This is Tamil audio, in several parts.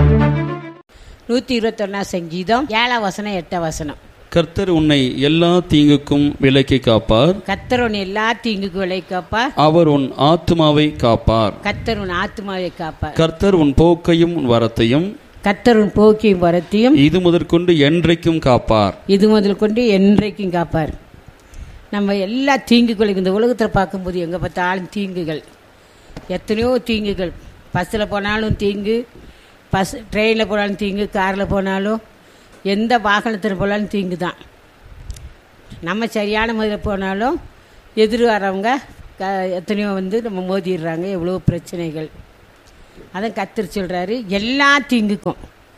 நூற்றி இருபத்தொன்னா சங்கீதம் ஏழாம் வசனம் எட்டாம் வசனம் கர்த்தர் உன்னை எல்லா தீங்குக்கும் விலக்கி காப்பார் கத்தர் உன் எல்லா தீங்குக்கு விலை காப்பார் அவர் உன் ஆத்துமாவை காப்பார் கத்தர் உன் ஆத்மாவை காப்பார் கர்த்தர் உன் போக்கையும் உன் வரத்தையும் கத்தர் உன் போக்கியும் வரத்தையும் இது முதற்கொண்டு என்றைக்கும் காப்பார் இது முதல் கொண்டு என்றைக்கும் காப்பார் நம்ம எல்லா தீங்குகளும் இந்த உலகத்தில் பார்க்கும்போது எங்கே பார்த்தாலும் தீங்குகள் எத்தனையோ தீங்குகள் பஸ்ஸில் போனாலும் தீங்கு பஸ் ட்ரெயினில் போனாலும் தீங்கு காரில் போனாலும் எந்த வாகனத்தில் போனாலும் தீங்கு தான் நம்ம சரியான முறையில் போனாலும் எதிர் வரவங்க க எத்தனையோ வந்து நம்ம மோதிடுறாங்க எவ்வளோ பிரச்சனைகள் அதான் கத்திரி சொல்கிறாரு எல்லா தீங்குக்கும்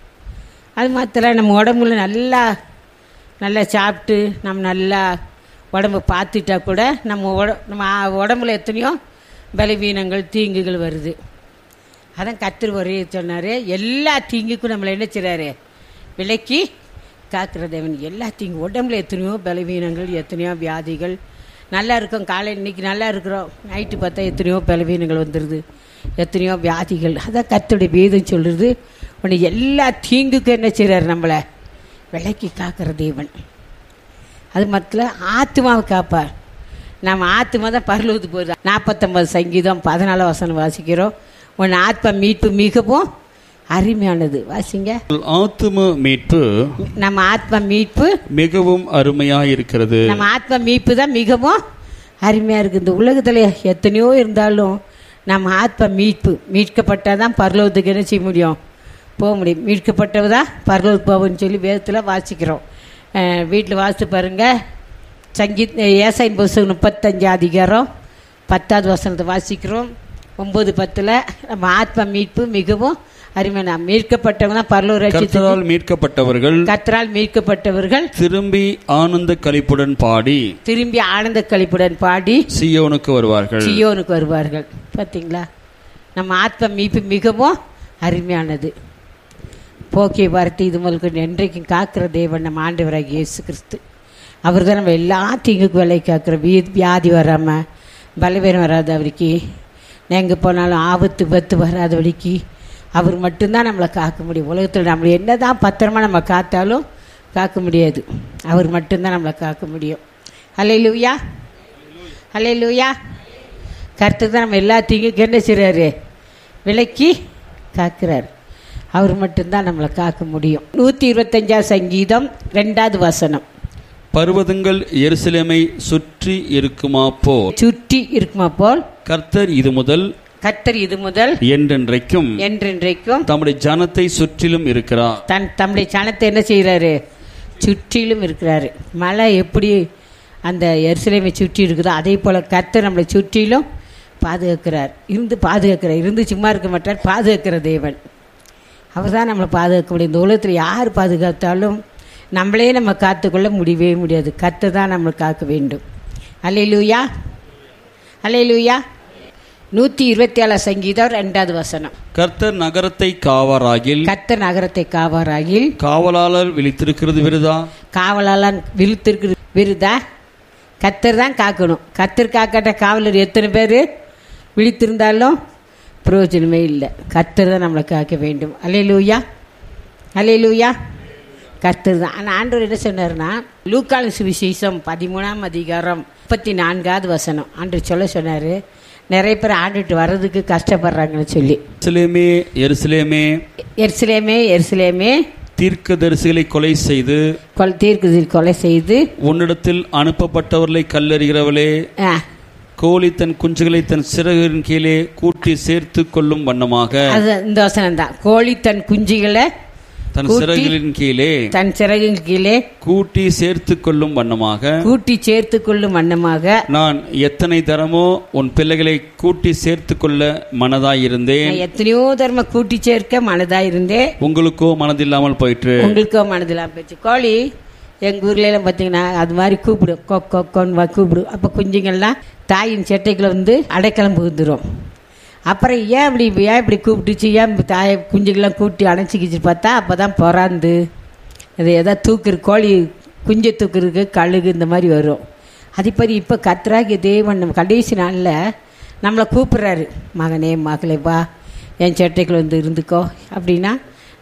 அது மாத்திரம் நம்ம உடம்புல நல்லா நல்லா சாப்பிட்டு நம்ம நல்லா உடம்பு பார்த்துட்டா கூட நம்ம உட நம்ம ஆ- உடம்புல எத்தனையோ பலவீனங்கள் தீங்குகள் வருது அதான் கத்திரி ஒரே சொன்னார் எல்லா தீங்குக்கும் நம்மளை என்ன செய்றாரு விலக்கி காக்கிற தேவன் எல்லா தீங்கு உடம்புல எத்தனையோ பலவீனங்கள் எத்தனையோ வியாதிகள் நல்லா இருக்கோம் காலை இன்னைக்கு நல்லா இருக்கிறோம் நைட்டு பார்த்தா எத்தனையோ பலவீனங்கள் வந்துடுது எத்தனையோ வியாதிகள் அதான் கத்துடைய வேதம் சொல்லுது உன்னை எல்லா தீங்குக்கும் என்ன செய்றாரு நம்மளை விலக்கி காக்கிற தேவன் அது மட்டும் ஆத்மாவை காப்பார் நம்ம ஆத்மா தான் பரலூத்து போகுது நாற்பத்தொம்பது சங்கீதம் பதினாலு வசனம் வாசிக்கிறோம் உன் ஆத்மா மீட்பு மிகவும் அருமையானது வாசிங்க உங்கள் ஆத்தும மீட்பு நம்ம ஆத்மா மீட்பு மிகவும் அருமையாயிருக்கிறது நம்ம ஆத்மா மீட்பு தான் மிகவும் அருமையாக இருக்குது இந்த உலகத்தில் எத்தனையோ இருந்தாலும் நம்ம ஆத்மா மீட்பு மீட்கப்பட்டால் தான் பரலோகத்துக்கு என்ன செய்ய முடியும் போக முடியும் மீட்கப்பட்டவ தான் பரலோகத்துக்கு போகும்னு சொல்லி வேதத்தில் வாசிக்கிறோம் வீட்டில் வாசித்து பாருங்கள் சங்கீத் ஏசாயின் புஸ்தகம் முப்பத்தஞ்சு அதிகாரம் பத்தாவது வசனத்தை வாசிக்கிறோம் ஒம்பது பத்தில் நம்ம ஆத்மா மீட்பு மிகவும் அருமையான மீட்கப்பட்டவங்க தான் பரலோக ரட்சித்து கர்த்தரால் மீட்கப்பட்டவர்கள் கத்தரால் மீட்கப்பட்டவர்கள் திரும்பி ஆனந்த களிப்புடன் பாடி திரும்பி ஆனந்த கழிப்புடன் பாடி சியோனுக்கு வருவார்கள் சியோனுக்கு வருவார்கள் பார்த்தீங்களா நம்ம ஆத்ம மீட்பு மிகவும் அருமையானது போக்கிய வார்த்தை இது முதல் என்றைக்கும் காக்கிற தேவன் நம்ம ஆண்டவராகிய இயேசு கிறிஸ்து அவர் தான் நம்ம எல்லா தீங்குக்கு விலை காக்கிற வீ வியாதி வராமல் பலவீனம் வராத அவருக்கு எங்கே போனாலும் ஆபத்து பத்து வராதபடிக்கு அவர் மட்டும்தான் நம்மளை காக்க முடியும் உலகத்தில் நம்மளை என்ன தான் பத்திரமா நம்ம காத்தாலும் காக்க முடியாது அவர் மட்டும்தான் நம்மளை காக்க முடியும் ஹலே லூயா ஹலே லூயா கருத்து தான் நம்ம எல்லாத்தையும் என்ன செய்கிறாரு விலக்கி காக்கிறார் அவர் மட்டும்தான் நம்மளை காக்க முடியும் நூற்றி இருபத்தஞ்சாம் சங்கீதம் ரெண்டாவது வசனம் பர்வதங்கள் எருசலேமை சுற்றி இருக்குமா போ சுற்றி இருக்குமா போல் கர்த்தர் இது முதல் கத்தர் இது முதல் என்றென்றைக்கும் என்றென்றைக்கும் தம்முடைய ஜனத்தை சுற்றிலும் இருக்கிறார் தன் தம்முடைய சனத்தை என்ன செய்கிறாரு சுற்றிலும் இருக்கிறாரு மழை எப்படி அந்த எருசலேமை சுற்றி இருக்குதோ அதே போல் கர்த்தர் நம்மளை சுற்றிலும் பாதுகாக்கிறார் இருந்து பாதுகாக்கிறார் இருந்து சும்மா இருக்க மாட்டார் பாதுகாக்கிற தேவன் அவர் தான் நம்மளை பாதுகாக்க முடியும் இந்த உலகத்தில் யார் பாதுகாத்தாலும் நம்மளே நம்ம காத்துக்கொள்ள முடியவே முடியாது கர்த்தர் தான் நம்மளை காக்க வேண்டும் அல்லே லூயா அல்லே லூயா நூற்றி இருபத்தி ஏழு சங்கீதம் ரெண்டாவது வசனம் கர்த்தர் நகரத்தை காவாராகில் கர்த்தர் நகரத்தை காவாராகில் காவலாளர் விழித்திருக்கிறது விருதா காவலாளன் விழுத்திருக்கு விருதா கத்தர் தான் காக்கணும் கத்தர் காக்காட்ட காவலர் எத்தனை பேர் விழித்திருந்தாலும் பிரயோஜனமே இல்லை கத்தர் தான் நம்மளை காக்க வேண்டும் அலே லூயா அலே லூயா கர்த்தர் தான் ஆனால் ஆண்டவர் என்ன சொன்னார்னா லூக்கான சுவிசேஷம் பதிமூணாம் அதிகாரம் முப்பத்தி நான்காவது வசனம் ஆண்டவர் சொல்ல சொன்னார் நிறைய பேர் ஆண்டுட்டு வர்றதுக்கு கஷ்டப்படுறாங்கன்னு சொல்லி எருசலேமே எருசலேமே எருசலேமே எருசலேமே தீர்க்கதரிசிகளை கொலை செய்து கொலை தீர்க்குதில் கொலை செய்து உன்னிடத்தில் அனுப்பப்பட்டவர்களை கல்லறிகிறவளே ஆ, கோழி தன் குஞ்சுகளை தன் சிறகின் கீழே கூட்டி சேர்த்து கொள்ளும் வண்ணமாக அது இந்த வசனம் தான் கோழி தன் குஞ்சுகளை தன் கூட்டி சிறகுகளின் கீழே தன் சிறகின் கீழே கூட்டி சேர்த்து கொள்ளும் வண்ணமாக கூட்டி சேர்த்து கொள்ளும் வண்ணமாக நான் எத்தனை தரமோ உன் பிள்ளைகளை கூட்டி சேர்த்து கொள்ள மனதாயிருந்தேன் நான் எத்தனையோ தர்ம கூட்டி சேர்க்க மனதா இருந்தேன் உங்களுக்கோ மனதில்லாமல் போயிற்று உங்களுக்கோ மனதில் போச்சு கோழி எங்கள் ஊர்ல எல்லாம் பார்த்தீங்கன்னா அது மாதிரி கூப்பிடும் கொக் கொக்கோன்னு வா கூப்பிடும் அப்போ குஞ்சுங்கள்லாம் தாயின் செட்டைக்குள்ள வந்து அடைக்கலம் புகுந்துரும் அப்புறம் ஏன் இப்படி ஏன் இப்படி கூப்பிட்டுச்சு ஏன் இப்படி தாயை குஞ்சுங்கெல்லாம் கூட்டி அணைச்சிக்கிச்சு பார்த்தா அப்போ தான் பிறாந்து அது எதாவது தூக்குற கோழி குஞ்சை தூக்குறதுக்கு கழுகு இந்த மாதிரி வரும் அதேமாதிரி இப்போ கத்ராகி தேவன் நம்ம கடைசி நாளில் நம்மளை கூப்பிட்றாரு மகனே மகளே வா என் செட்டைக்குள்ள வந்து இருந்துக்கோ அப்படின்னா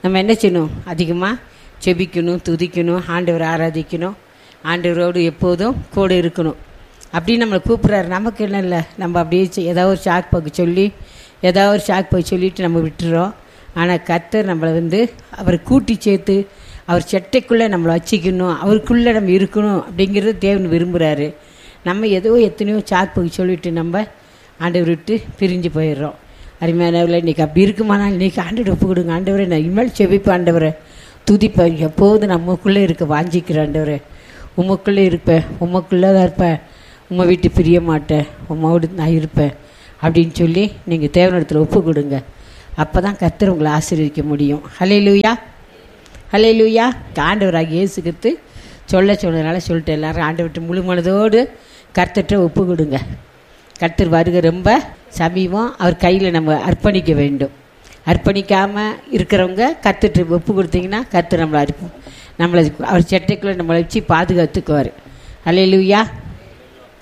நம்ம என்ன செய்யணும் அதிகமாக செபிக்கணும் துதிக்கணும் ஆண்டவரை ஆராதிக்கணும் ஆண்டவரோடு எப்போதும் கூட இருக்கணும் அப்படின்னு நம்மளை கூப்பிட்றாரு நமக்கு என்ன இல்லை நம்ம அப்படியே செ- ஏதாவது ஒரு ஷாக் பக்கு சொல்லி ஏதாவது ஒரு ஷாக் பக்கு சொல்லிட்டு நம்ம விட்டுறோம் ஆனால் கர்த்தர் நம்மளை வந்து அவர் கூட்டி சேர்த்து அவர் சட்டைக்குள்ளே நம்மளை வச்சிக்கணும் அவருக்குள்ளே நம்ம இருக்கணும் அப்படிங்கிறது தேவன் விரும்புகிறாரு நம்ம ஏதோ எத்தனையோ சாக் பக்கு சொல்லிட்டு நம்ம ஆண்டவர் விட்டு பிரிஞ்சு போயிடுறோம் அருமையானவர்களே இன்றைக்கி அப்படி இருக்குமானால் இன்றைக்கி ஆண்டவர் ஒப்பு கொடுங்க ஆண்டவரே நான் இனிமேல் செவிப்பேன் ஆண்டவரே துதிப்பேன் எப்போதும் நம்மக்குள்ளே இருக்க வாஞ்சிக்கிறேன் ஆண்டவரே உமக்குள்ளே இருப்பேன் உமக்குள்ளே தான் இருப்பேன் உம்மை விட்டு பிரிய மாட்டேன் உம்மோடு நான் இருப்பேன் அப்படின்னு சொல்லி நீங்கள் தேவனிடத்தில் ஒப்பு கொடுங்க அப்போ தான் கர்த்தர் உங்களை ஆசீர்வதிக்க முடியும் ஹலே லூயா ஹலே லூயா ஆண்டவராக இயேசுக்கிட்டு சொல்ல சொன்னதுனால சொல்லிட்டு எல்லாரும் ஆண்டவர்கிட்ட முழு மனதோடு கர்த்தர்கிட்ட ஒப்பு கொடுங்க கர்த்தர் வருகை ரொம்ப சமீபம் அவர் கையில் நம்ம அர்ப்பணிக்க வேண்டும் அர்ப்பணிக்காமல் இருக்கிறவங்க கர்த்தர்கிட்ட ஒப்பு கொடுத்தீங்கன்னா கர்த்தர் நம்மளை அர்ப்ப நம்மளை அவர் சட்டைக்குள்ளே நம்மளை வச்சு பாதுகாத்துக்குவார் ஹலே லூயா